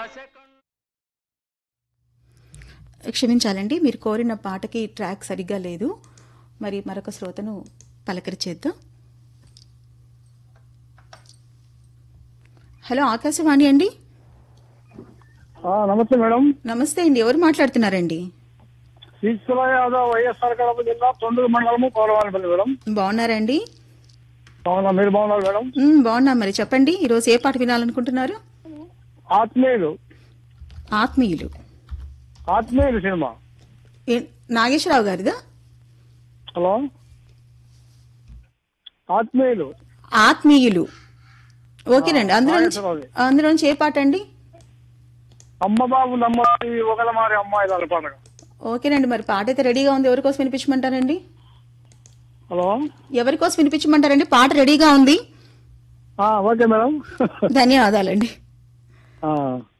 క్షమించాలండి మీరు కోరిన పాటకి ట్రాక్ సరిగ్గా లేదు మరి మరొక శ్రోతను పలకరిచేద్దాం హలో ఆకాశవాణి అండి ఆ, నమస్తే మేడం నమస్తే అండి ఎవరు మాట్లాడుతున్నారండి ఈశ్వర యాదవ్ వైఎస్ఆర్ కడప జిల్లా తొండూరు మండలము కోరవానిపల్లి మేడం బాగున్నారండి అవునా మీరు బాగున్నారు మేడం మ్, బాగున్నా మరి చెప్పండి ఈరోజు ఏ పాట వినాలనుకుంటున్నారు ఆత్మీయులు ఆత్మీయులు ఆత్మీయులు సినిమా ఏ- నాగేశ్వరరావు గారిదా హలో ఆత్మీయులు ఆత్మీయులు ఓకేనండి అందులో నుంచి నాగేశ్వరరావుది. అందులో నుంచి ఏ పాట అండి అమ్మ బాబు నమ్మది ఒకల మారి అమ్మాయి దాని పండుగ ఓకేనండి మరి పాట అయితే రెడీగా ఉంది ఎవరి కోసం వినిపించమంటారండి హలో ఎవరి కోసం వినిపించమంటారండి పాట రెడీగా ఉంది ఆ, ఓకే మేడం ధన్యవాదాలండి ఆ.